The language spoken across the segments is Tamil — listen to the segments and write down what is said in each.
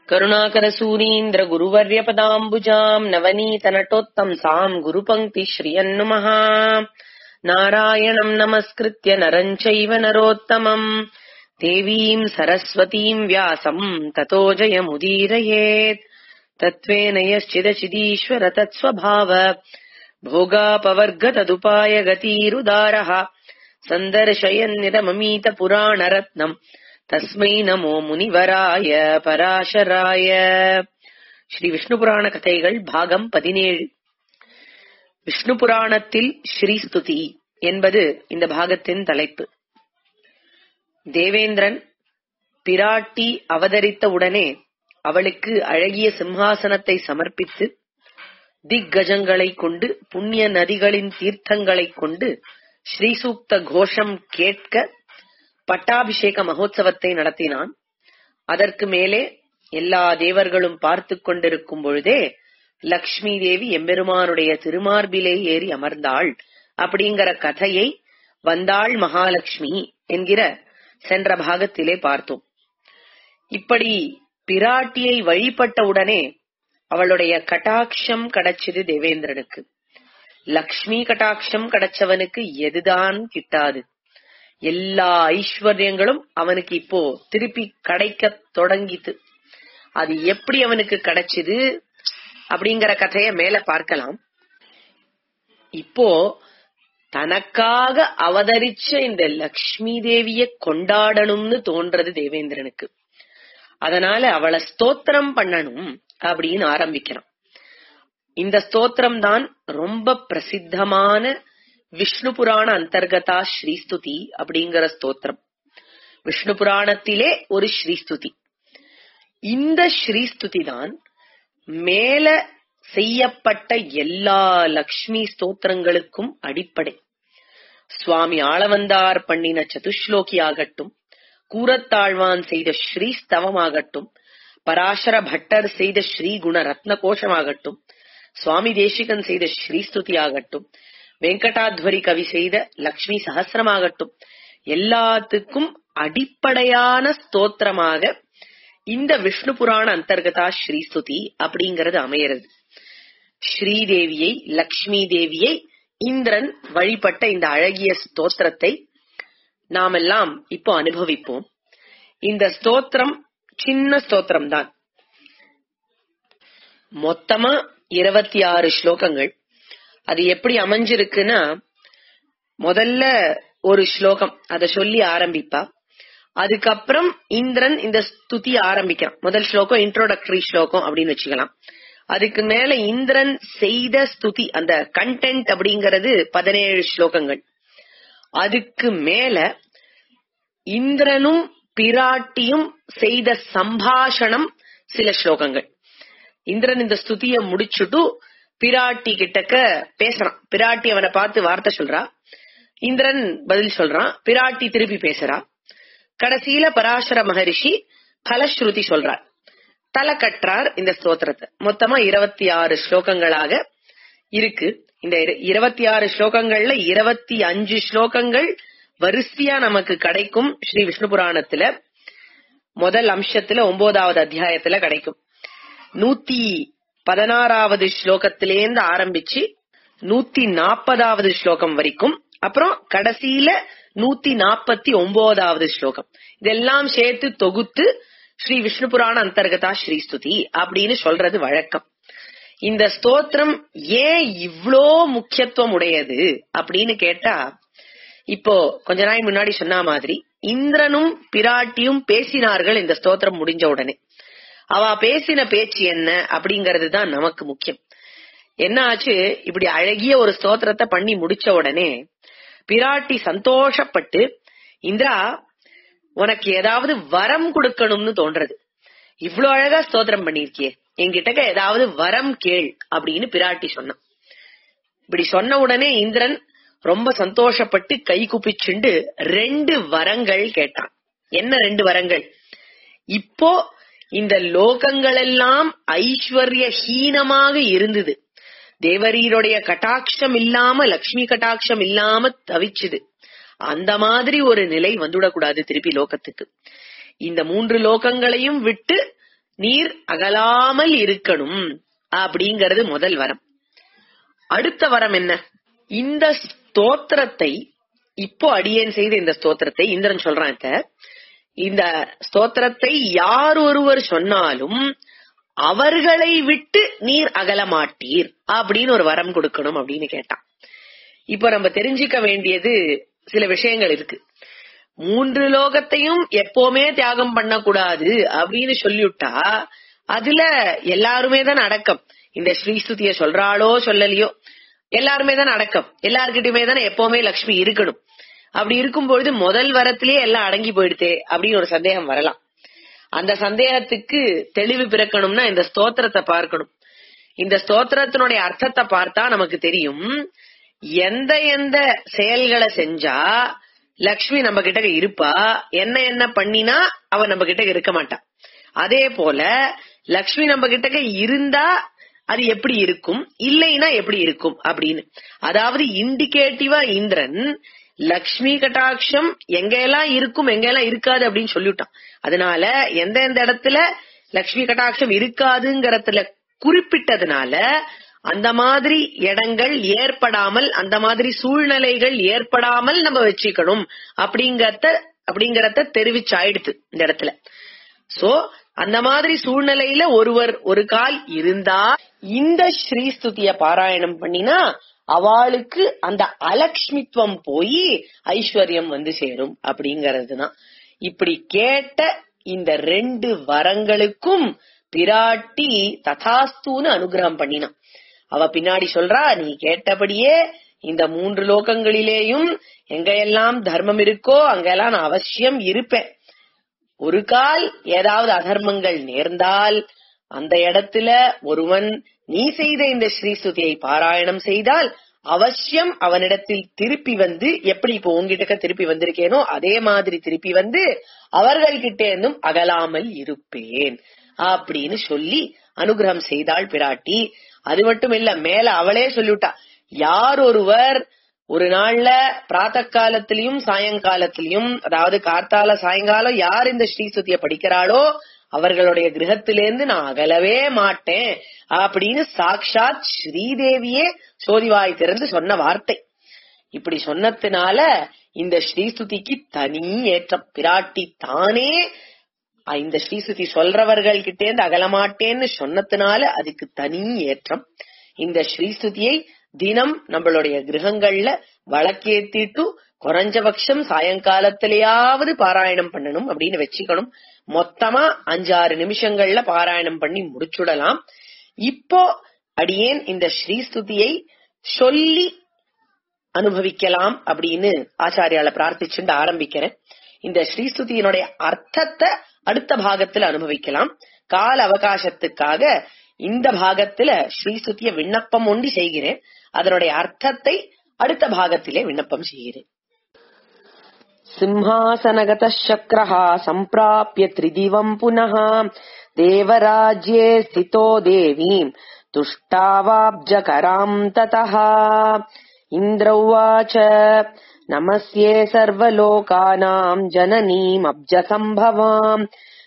करुणाकरसूरीन्द्र गुरुवर्यपदाम्बुजाम् नवनीतनटोत्तंसाम् गुरुपङ्क्तिश्रियन्नुमः नारायणम् नमस्कृत्य नरम् चैव नरोत्तमम् देवीम् सरस्वतीम् व्यासम् ततो जयमुदीरयेत् तत्त्वेन यश्चिदचिदीश्वर तत्स्वभाव भोगापवर्ग तदुपाय गतीरुदारः सन्दर्शयन्निरममीत पुराणरत्नम् தஸ்மை நமோ முனிவராய பராசராய ஸ்ரீ விஷ்ணு புராண கதைகள் பாகம் பதினேழு விஷ்ணு புராணத்தில் ஸ்ரீஸ்துதி என்பது இந்த பாகத்தின் தலைப்பு தேவேந்திரன் பிராட்டி அவதரித்த உடனே அவளுக்கு அழகிய சிம்ஹாசனத்தை சமர்ப்பித்து திக்கஜங்களை கொண்டு புண்ணிய நதிகளின் தீர்த்தங்களைக் கொண்டு ஸ்ரீசூக்த கோஷம் கேட்க பட்டாபிஷேக மகோத்சவத்தை நடத்தினான் அதற்கு மேலே எல்லா தேவர்களும் பார்த்து கொண்டிருக்கும் பொழுதே லக்ஷ்மி தேவி எம்பெருமானுடைய திருமார்பிலே ஏறி அமர்ந்தாள் அப்படிங்கிற கதையை வந்தாள் மகாலட்சுமி என்கிற சென்ற பாகத்திலே பார்த்தோம் இப்படி பிராட்டியை வழிபட்ட உடனே அவளுடைய கட்டாட்சம் கிடைச்சது தேவேந்திரனுக்கு லக்ஷ்மி கட்டாட்சம் கிடைச்சவனுக்கு எதுதான் கிட்டாது எல்லா ஐஸ்வர்யங்களும் அவனுக்கு இப்போ திருப்பி கிடைக்க தொடங்கித்து அது எப்படி அவனுக்கு கிடைச்சது அப்படிங்கிற கதைய மேல பார்க்கலாம் இப்போ தனக்காக அவதரிச்ச இந்த லக்ஷ்மி தேவிய கொண்டாடணும்னு தோன்றது தேவேந்திரனுக்கு அதனால அவளை ஸ்தோத்திரம் பண்ணணும் அப்படின்னு ஆரம்பிக்கிறான் இந்த ஸ்தோத்திரம் தான் ரொம்ப பிரசித்தமான விஷ்ணு புராண அந்தர்கதா ஸ்ரீஸ்துதி அப்படிங்கிற ஸ்தோத்திரம் விஷ்ணு புராணத்திலே ஒரு ஸ்ரீஸ்துதி இந்த ஸ்ரீஸ்துதி தான் மேல செய்யப்பட்ட எல்லா லக்ஷ்மி ஸ்தோத்திரங்களுக்கும் அடிப்படை சுவாமி ஆளவந்தார் பண்ணின சதுஸ்லோகி ஆகட்டும் கூரத்தாழ்வான் செய்த ஸ்ரீஸ்தவமாகட்டும் பராசர பட்டர் செய்த ஸ்ரீ குண ரத்ன கோஷமாகட்டும் சுவாமி தேசிகன் செய்த ஸ்ரீஸ்துதி ஆகட்டும் வெங்கடாத்வரி கவி செய்த லக்ஷ்மி சகசிரமாகட்டும் எல்லாத்துக்கும் அடிப்படையான ஸ்தோத்திரமாக இந்த விஷ்ணு புராண அந்தர்கதா ஸ்ரீஸ்துதி அப்படிங்கிறது அமையிறது ஸ்ரீதேவியை லக்ஷ்மி தேவியை இந்திரன் வழிபட்ட இந்த அழகிய ஸ்தோத்திரத்தை நாமெல்லாம் இப்போ அனுபவிப்போம் இந்த ஸ்தோத்திரம் சின்ன ஸ்தோத்திரம் தான் மொத்தமா இருபத்தி ஆறு ஸ்லோகங்கள் அது எப்படி அமைஞ்சிருக்குன்னா முதல்ல ஒரு ஸ்லோகம் அத சொல்லி ஆரம்பிப்பா அதுக்கப்புறம் இந்திரன் இந்த ஸ்துதி ஆரம்பிக்கிறான் முதல் ஸ்லோகம் இன்ட்ரோடக்டரி ஸ்லோகம் அப்படின்னு வச்சுக்கலாம் அதுக்கு மேல இந்திரன் செய்த ஸ்துதி அந்த கண்டென்ட் அப்படிங்கறது பதினேழு ஸ்லோகங்கள் அதுக்கு மேல இந்திரனும் பிராட்டியும் செய்த சம்பாஷணம் சில ஸ்லோகங்கள் இந்திரன் இந்த ஸ்துதிய முடிச்சுட்டு பிராட்டி கிட்டக்க பேசுறான் பிராட்டி அவனை பார்த்து வார்த்தை சொல்றா இந்திரன் பதில் சொல்றான் பிராட்டி திருப்பி பேசுறா கடைசியில பராசர மகரிஷி பலஸ்ருதி சொல்றார் தலை கற்றார் இந்த ஸ்தோத்திரத்தை மொத்தமா இருபத்தி ஆறு ஸ்லோகங்களாக இருக்கு இந்த இருபத்தி ஆறு ஸ்லோகங்கள்ல இருபத்தி அஞ்சு ஸ்லோகங்கள் வரிசையா நமக்கு கிடைக்கும் ஸ்ரீ விஷ்ணு புராணத்துல முதல் அம்சத்துல ஒன்பதாவது அத்தியாயத்துல கிடைக்கும் நூத்தி பதினாறாவது ஸ்லோகத்திலேருந்து ஆரம்பிச்சு நூத்தி நாற்பதாவது ஸ்லோகம் வரைக்கும் அப்புறம் கடைசியில நூத்தி நாற்பத்தி ஒன்பதாவது ஸ்லோகம் இதெல்லாம் சேர்த்து தொகுத்து ஸ்ரீ விஷ்ணு புராண அந்தர்கதா ஸ்ரீஸ்துதி அப்படின்னு சொல்றது வழக்கம் இந்த ஸ்தோத்திரம் ஏன் இவ்ளோ முக்கியத்துவம் உடையது அப்படின்னு கேட்டா இப்போ கொஞ்ச நாள் முன்னாடி சொன்ன மாதிரி இந்திரனும் பிராட்டியும் பேசினார்கள் இந்த ஸ்தோத்திரம் முடிஞ்ச உடனே அவ பேசின பேச்சு என்ன அப்படிங்கறது தான் நமக்கு முக்கியம் என்ன ஆச்சு இப்படி அழகிய ஒரு ஸ்தோத்திரத்தை பண்ணி முடிச்ச உடனே பிராட்டி சந்தோஷப்பட்டு இந்திரா உனக்கு ஏதாவது வரம் கொடுக்கணும்னு தோன்றது இவ்வளவு அழகா ஸ்தோத்திரம் பண்ணிருக்கியே என்கிட்ட ஏதாவது வரம் கேள் அப்படின்னு பிராட்டி சொன்னான் இப்படி சொன்ன உடனே இந்திரன் ரொம்ப சந்தோஷப்பட்டு கை குப்பிச்சுண்டு ரெண்டு வரங்கள் கேட்டான் என்ன ரெண்டு வரங்கள் இப்போ இந்த லோகங்கள் எல்லாம் ஐஸ்வர்ய ஹீனமாக இருந்தது தேவரீருடைய கட்டாட்சம் இல்லாம லக்ஷ்மி கட்டாட்சம் இல்லாம தவிச்சுது அந்த மாதிரி ஒரு நிலை வந்துடக்கூடாது திருப்பி லோகத்துக்கு இந்த மூன்று லோகங்களையும் விட்டு நீர் அகலாமல் இருக்கணும் அப்படிங்கிறது முதல் வரம் அடுத்த வரம் என்ன இந்த ஸ்தோத்திரத்தை இப்போ அடியேன் செய்த இந்த ஸ்தோத்திரத்தை இந்திரன் சொல்றான் இத. இந்த ஸ்தோத்திரத்தை யார் ஒருவர் சொன்னாலும் அவர்களை விட்டு நீர் அகல மாட்டீர் அப்படின்னு ஒரு வரம் கொடுக்கணும் அப்படின்னு கேட்டான் இப்ப நம்ம தெரிஞ்சுக்க வேண்டியது சில விஷயங்கள் இருக்கு மூன்று லோகத்தையும் எப்பவுமே தியாகம் பண்ணக்கூடாது அப்படின்னு சொல்லிவிட்டா அதுல எல்லாருமே தான் அடக்கம் இந்த ஸ்ரீஸ்துதிய சொல்றாளோ சொல்லலையோ எல்லாருமே தான் அடக்கம் எல்லார்கிட்டயுமே தானே எப்பவுமே லக்ஷ்மி இருக்கணும் அப்படி இருக்கும்பொழுது முதல் வரத்திலேயே எல்லாம் அடங்கி போயிடுதே அப்படின்னு ஒரு சந்தேகம் வரலாம் அந்த சந்தேகத்துக்கு தெளிவு பிறக்கணும்னா இந்த ஸ்தோத்திரத்தை பார்க்கணும் இந்த ஸ்தோத்திரத்தினுடைய அர்த்தத்தை பார்த்தா நமக்கு தெரியும் எந்த எந்த செயல்களை செஞ்சா லக்ஷ்மி நம்ம கிட்ட இருப்பா என்ன என்ன பண்ணினா அவ நம்ம கிட்ட இருக்க மாட்டா அதே போல லக்ஷ்மி நம்ம கிட்ட இருந்தா அது எப்படி இருக்கும் இல்லைன்னா எப்படி இருக்கும் அப்படின்னு அதாவது இண்டிகேட்டிவா இந்திரன் லக்ஷ்மி கட்டாட்சம் எங்க எல்லாம் இருக்கும் எங்க எல்லாம் இருக்காது அப்படின்னு சொல்லிவிட்டான் அதனால எந்த எந்த இடத்துல லக்ஷ்மி கட்டாட்சம் இருக்காதுங்கிறதுல குறிப்பிட்டதுனால அந்த மாதிரி இடங்கள் ஏற்படாமல் அந்த மாதிரி சூழ்நிலைகள் ஏற்படாமல் நம்ம வச்சுக்கணும் அப்படிங்கறத அப்படிங்கறத தெரிவிச்சாயிடுது இந்த இடத்துல சோ அந்த மாதிரி சூழ்நிலையில ஒருவர் ஒரு கால் இருந்தா இந்த ஸ்ரீஸ்துதிய பாராயணம் பண்ணினா அவளுக்கு அந்த அலக்ஷ்மித்துவம் போய் ஐஸ்வர்யம் வந்து சேரும் அப்படிங்கறதுதான் இப்படி கேட்ட இந்த ரெண்டு வரங்களுக்கும் பிராட்டி ததாஸ்தூன்னு அனுகிரகம் பண்ணினான் அவ பின்னாடி சொல்றா நீ கேட்டபடியே இந்த மூன்று லோகங்களிலேயும் எங்க எல்லாம் தர்மம் இருக்கோ அங்கெல்லாம் நான் அவசியம் இருப்பேன் ஒரு கால் ஏதாவது அதர்மங்கள் நேர்ந்தால் அந்த இடத்துல ஒருவன் நீ செய்த இந்த ஸ்ரீஸ்துதியை பாராயணம் செய்தால் அவசியம் அவனிடத்தில் திருப்பி வந்து எப்படி இப்போ உங்ககிட்ட திருப்பி வந்திருக்கேனோ அதே மாதிரி திருப்பி வந்து அவர்கள்கிட்ட இருந்தும் அகலாமல் இருப்பேன் அப்படின்னு சொல்லி அனுகிரகம் செய்தாள் பிராட்டி அது மட்டும் இல்ல மேல அவளே சொல்லிவிட்டா யார் ஒருவர் ஒரு நாள்ல பிராத்த காலத்திலையும் சாயங்காலத்திலையும் அதாவது கார்த்தால சாயங்காலம் யார் இந்த ஸ்ரீசுத்திய படிக்கிறாளோ அவர்களுடைய கிரகத்திலேருந்து நான் அகலவே மாட்டேன் அப்படின்னு சாக்ஷாத் ஸ்ரீதேவியே சோதிவாய் திறந்து சொன்ன வார்த்தை இப்படி சொன்னதுனால இந்த ஸ்ரீஸ்துதிக்கு தனி ஏற்றம் பிராட்டி தானே இந்த ஸ்ரீசுதி சொல்றவர்கள் கிட்டேந்து அகலமாட்டேன்னு சொன்னதுனால அதுக்கு தனி ஏற்றம் இந்த ஸ்ரீஸ்துதியை தினம் நம்மளுடைய கிரகங்கள்ல வழக்கேத்திட்டு குறைஞ்சபட்சம் சாயங்காலத்திலேயாவது பாராயணம் பண்ணணும் அப்படின்னு வச்சுக்கணும் மொத்தமா அஞ்சாறு நிமிஷங்கள்ல பாராயணம் பண்ணி முடிச்சுடலாம் இப்போ அடியேன் இந்த ஸ்ரீஸ்துதியை சொல்லி அனுபவிக்கலாம் அப்படின்னு ஆச்சாரியால பிரார்த்திச்சுட்டு ஆரம்பிக்கிறேன் இந்த ஸ்ரீஸ்துதியினுடைய அர்த்தத்தை அடுத்த பாகத்துல அனுபவிக்கலாம் கால அவகாசத்துக்காக இந்த பாகத்துல ஸ்ரீஸ்துதிய விண்ணப்பம் ஒண்டி செய்கிறேன் அதனுடைய அர்த்தத்தை அடுத்த பாகத்திலே விண்ணப்பம் செய்கிறேன் சிம்ஹாசனகத சக்கரः सम्प्राप्य त्रिदिवम् पुनः देवराज्ये स्थितो देवीम् तुष्टावाब्जकराम् ततः इन्द्र उवाच नमस्ये सर्वलोकानाम् जननीमब्जसम्भवाम्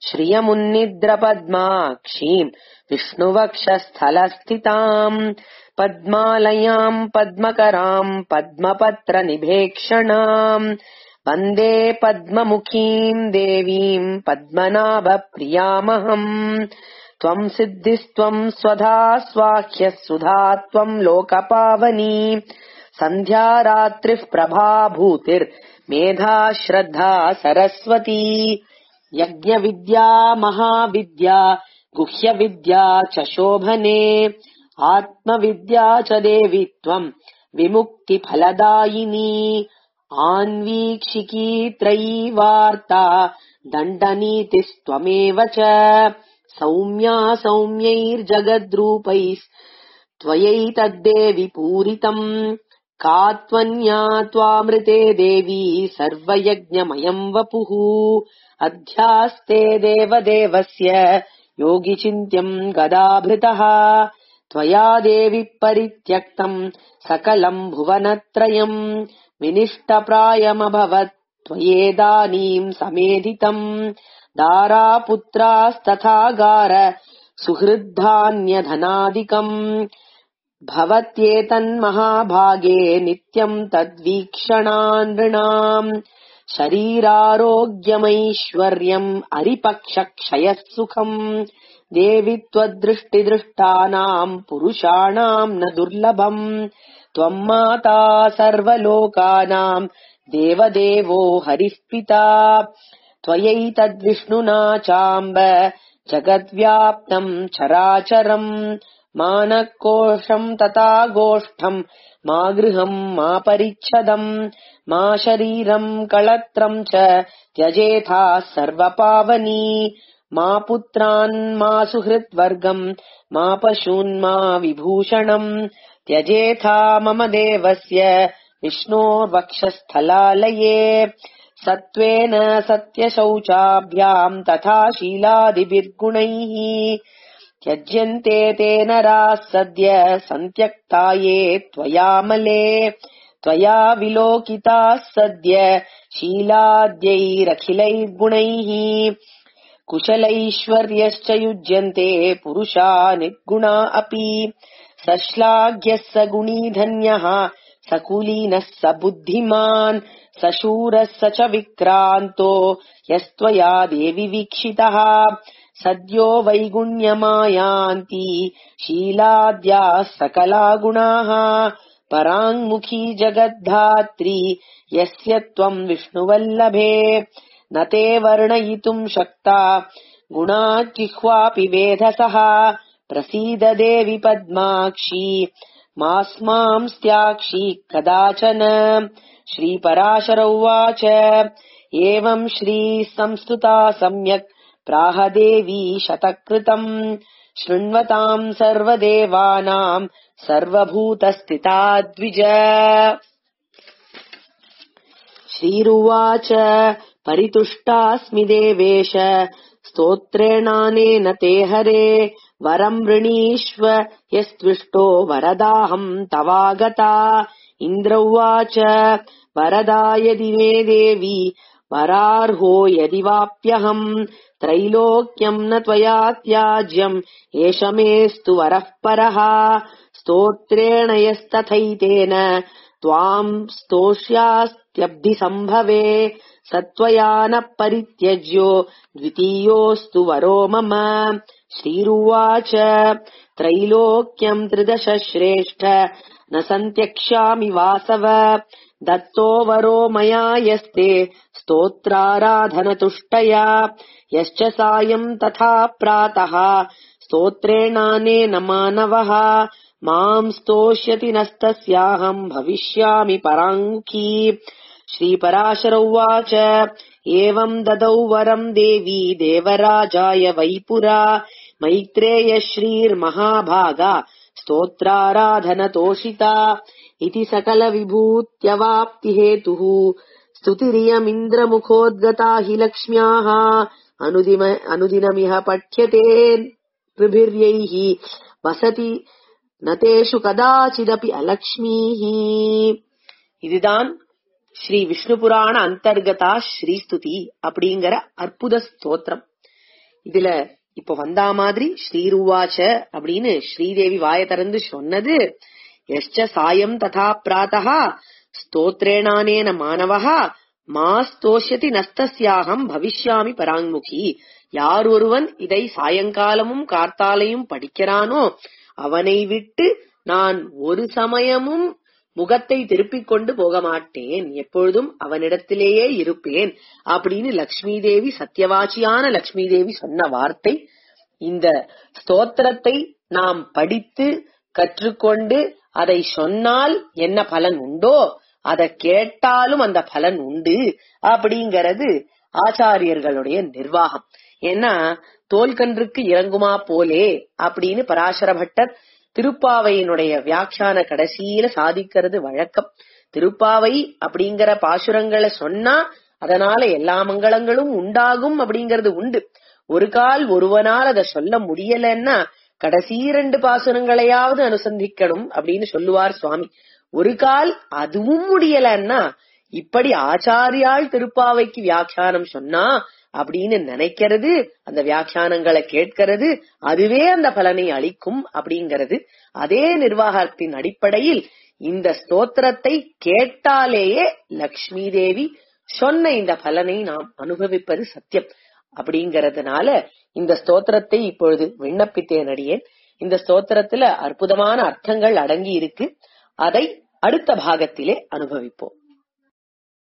श्रियमुन्निद्रपद्माक्षीम् विष्णुवक्षस्थलस्थिताम् पद्मालयाम् पद्मकराम् पद्मपत्रनिभेक्षणाम् वन्दे पद्ममुखीम् देवीम् पद्मनाभप्रियामहम् त्वम् सिद्धिस्त्वम् स्वधा स्वाह्यः सुधा त्वम् लोकपावनी सन्ध्या रात्रिः प्रभाभूतिर्मेधा श्रद्धा सरस्वती यज्ञविद्या महाविद्या गुह्यविद्या च शोभने आत्मविद्या च देवी त्वम् विमुक्तिफलदायिनी आन्वीक्षिकी त्रयी वार्ता दण्डनीतिस्त्वमेव च सौम्या सौम्यैर्जगद्रूपैः त्वयैतद्देवि पूरितम् का त्वन्या त्वामृते देवी सर्वयज्ञमयम् वपुः अध्यास्ते देवदेवस्य योगिचिन्त्यम् गदाभृतः त्वया देवि परित्यक्तम् सकलम् भुवनत्रयम् विनिष्टप्रायमभवत् त्वयेदानीम् समेधितम् दारा पुत्रास्तथागार सुहृद्धान्यधनादिकम् भवत्येतन्महाभागे नित्यम् तद्वीक्षणानृणाम् शरीरारोग्यमैश्वर्यम् अरिपक्षक्षयः सुखम् देवि त्वद्दृष्टिदृष्टानाम् पुरुषाणाम् न दुर्लभम् त्वम् माता सर्वलोकानाम् देवदेवो हरिः पिता त्वयैतद्विष्णुना चाम्ब जगद्व्याप्तम् चराचरम् मा न कोशम् तथा गोष्ठम् मा गृहम् मा परिच्छदम् मा शरीरम् कळत्रम् च त्यजेथा सर्वपावनी मा पुत्रान् मा सुहृद्वर्गम् मा पशून्मा विभूषणम् त्यजेथा मम देवस्य विष्णोर्वक्षस्थलालये सत्त्वेन सत्यशौचाभ्याम् तथा शीलादिभिर्गुणैः त्यज्यन्ते तेन राः सद्य सन्त्यक्ता ये त्वयामले त्वया विलोकिताः सद्य शीलाद्यैरखिलैर्गुणैः कुशलैश्वर्यश्च युज्यन्ते पुरुषा निर्गुणा अपि सश्लाघ्यः स गुणी धन्यः स कुलीनः स बुद्धिमान् स शूरः स च विक्रान्तो यस्त्वया देवि वीक्षितः सद्यो वैगुण्यमायान्ति शीलाद्याः सकला गुणाः पराङ्मुखी जगद्धात्री यस्य त्वम् विष्णुवल्लभे न ते वर्णयितुम् शक्ता गुणाजिह्वापि वेधसः प्रसीद देवि पद्माक्षी मास्मांस्त्याक्षी कदाचन श्रीपराशर उवाच एवम् श्रीसंस्तुता सम्यक् प्राह देवी शतकृतम् शृण्वताम् सर्वदेवानाम् सर्वभूतस्थिता द्विज श्रीरुवाच परितुष्टास्मि देवेश स्तोत्रेणानेन ते हरे वरम् वृणीष्व यस्त्विष्टो वरदाहम् तवागता इन्द्र उवाच वरदा यदि मे देवी वरार्हो यदि वाप्यहम् त्रैलोक्यम् न त्वया त्याज्यम् एष मेऽस्तु वरः परः स्तोत्रेण यस्तथैतेन त्वाम् स्तोष्यास्त्यब्धिसम्भवे सत्त्वया न परित्यज्यो द्वितीयोऽस्तु वरो मम श्रीरुवाच त्रैलोक्यम् त्रिदश श्रेष्ठ न सन्त्यक्ष्यामि वासव दत्तो वरो मया यस्ते स्तोत्राराधनतुष्टया यश्च सायम् तथा प्रातः स्तोत्रेणानेन मानवः माम् स्तोष्यति नस्तस्याहम् भविष्यामि पराङ्मुखी श्रीपराशर उवाच एवम् ददौ वरम् देवी देवराजाय वैपुरा मैत्रेय श्रीर्महाभागा स्तोत्राराधनतोषिता इति सकलविभूत्यवाप्तिहेतुः स्तुतिरियमिन्द्रमुखोद्गता हि लक्ष्म्याः अनुदिम अनुदिनमिह पठ्यते ऋभिर्यैः வசதி நதேஷு கதாச்சிதபி அலக்ஷ்மீஹ இதுதான் ஸ்ரீ விஷ்ணு புராண அந்தர்கதா ஸ்ரீஸ்துதி அப்படிங்கிற அற்புத ஸ்தோத்திரம் இதுல இப்ப வந்தா மாதிரி ஸ்ரீருவாச்ச அப்படின்னு ஸ்ரீதேவி வாய திறந்து சொன்னது எஷ்ச சாயம் ததா பிராத்தா ஸ்தோத்ரேணானேன மாணவா மா ஸ்தோஷதி நஸ்தஸ்யாகம் பவிஷ்யாமி பராங்முகி யார் ஒருவன் இதை சாயங்காலமும் கார்த்தாலையும் படிக்கிறானோ அவனை விட்டு நான் ஒரு சமயமும் முகத்தை திருப்பிக் கொண்டு போக மாட்டேன் எப்பொழுதும் அவனிடத்திலேயே இருப்பேன் அப்படின்னு லக்ஷ்மி தேவி சத்தியவாச்சியான லக்ஷ்மி தேவி சொன்ன வார்த்தை இந்த ஸ்தோத்திரத்தை நாம் படித்து கற்றுக்கொண்டு அதை சொன்னால் என்ன பலன் உண்டோ அதை கேட்டாலும் அந்த பலன் உண்டு அப்படிங்கறது ஆச்சாரியர்களுடைய நிர்வாகம் ஏன்னா தோல்கன்றுக்கு இறங்குமா போலே அப்படின்னு பராசர பட்டர் திருப்பாவையினுடைய வியாக்கியான கடைசியில சாதிக்கிறது வழக்கம் திருப்பாவை அப்படிங்கிற பாசுரங்களை சொன்னா அதனால எல்லா மங்களங்களும் உண்டாகும் அப்படிங்கறது உண்டு ஒரு கால் ஒருவனால் அதை சொல்ல முடியலன்னா கடைசி ரெண்டு பாசுரங்களையாவது அனுசந்திக்கணும் அப்படின்னு சொல்லுவார் சுவாமி ஒரு கால் அதுவும் முடியலன்னா இப்படி ஆச்சாரியால் திருப்பாவைக்கு வியாக்கியானம் சொன்னா அப்படின்னு நினைக்கிறது அந்த வியாக்கியானங்களை கேட்கிறது அதுவே அந்த பலனை அளிக்கும் அப்படிங்கிறது அதே நிர்வாகத்தின் அடிப்படையில் இந்த ஸ்தோத்திரத்தை கேட்டாலேயே லக்ஷ்மி தேவி சொன்ன இந்த பலனை நாம் அனுபவிப்பது சத்தியம் அப்படிங்கறதுனால இந்த ஸ்தோத்திரத்தை இப்பொழுது விண்ணப்பித்தேன் அடியேன் இந்த ஸ்தோத்திரத்துல அற்புதமான அர்த்தங்கள் அடங்கி இருக்கு அதை அடுத்த பாகத்திலே அனுபவிப்போம்